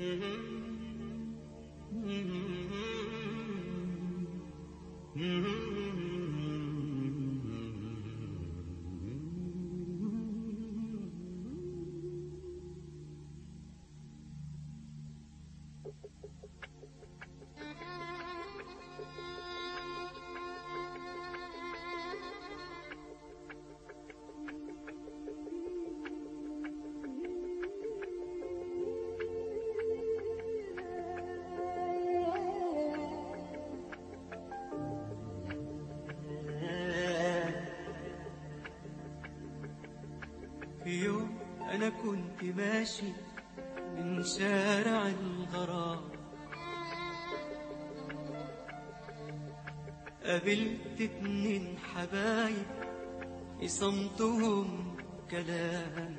في يوم أنا كنت ماشي من شارع الغرام قابلت اتنين حبايب في صمتهم كلام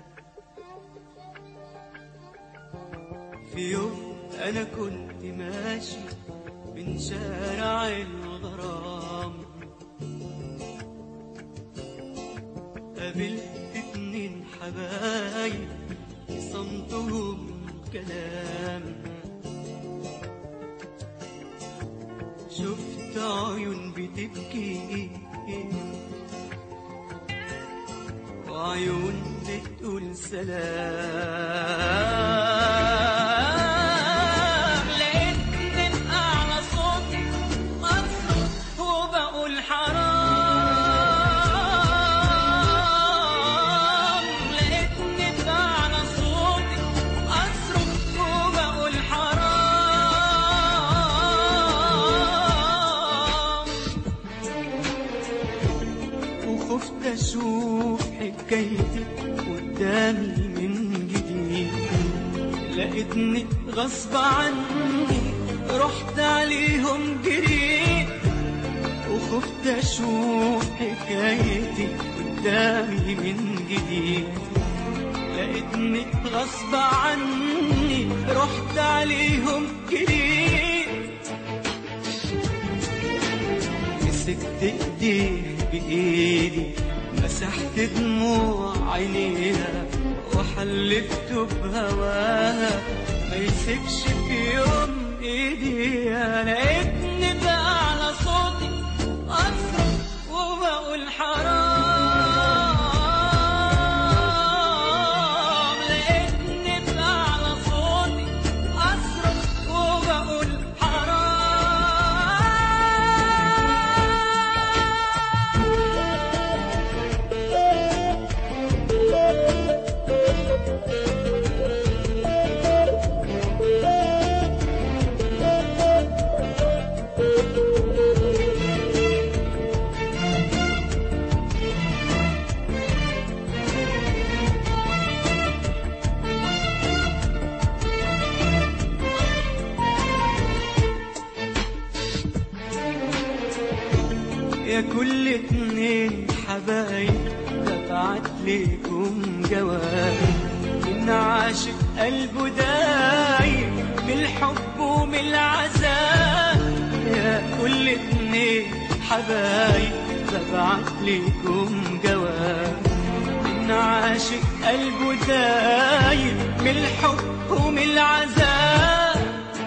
في يوم أنا كنت ماشي من شارع الغرام قابلت اتنين حبايب في صمتهم كلام شفت عيون بتبكي وعيون بتقول سلام لقيتني بأعلى صوتي أصرخ وبقول حرام لقيتني بأعلى صوتي أصرخ وبقول حرام وخفت اشوف حكايتي قدامي من جديد لقيتني غصب عني رحت عليهم جريت وخفت اشوف حكايتي قدامي من جديد لقيتني غصب عني رحت عليهم جريت مسكت ايديه بايدي مسحت دموع عينيها وحلفته بهواها ما يسيبش في يوم ايدي لقيتني بأعلى صوتي اصرخ وبقول حرام لقيتني بأعلى صوتي اصرخ وبقول يا كل اتنين حبايب ببعت ليكم جواب من عاشق قلبه دايب بالحب ومن العذاب يا كل اتنين حبايب ببعت ليكم جواب من عاشق قلبه دايب بالحب ومن العذاب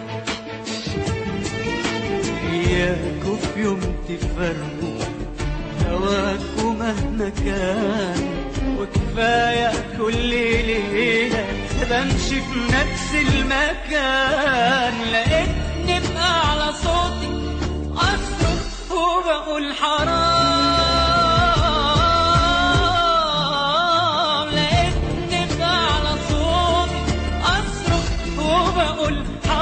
إياكوا في يوم تفرقوا هواكوا مهما كان وكفاية كل ليلة بمشي في نفس المكان لقيتني بأعلى صوتي أصرخ وبقول حرام لقيتني بأعلى صوتي أصرخ وبقول حرام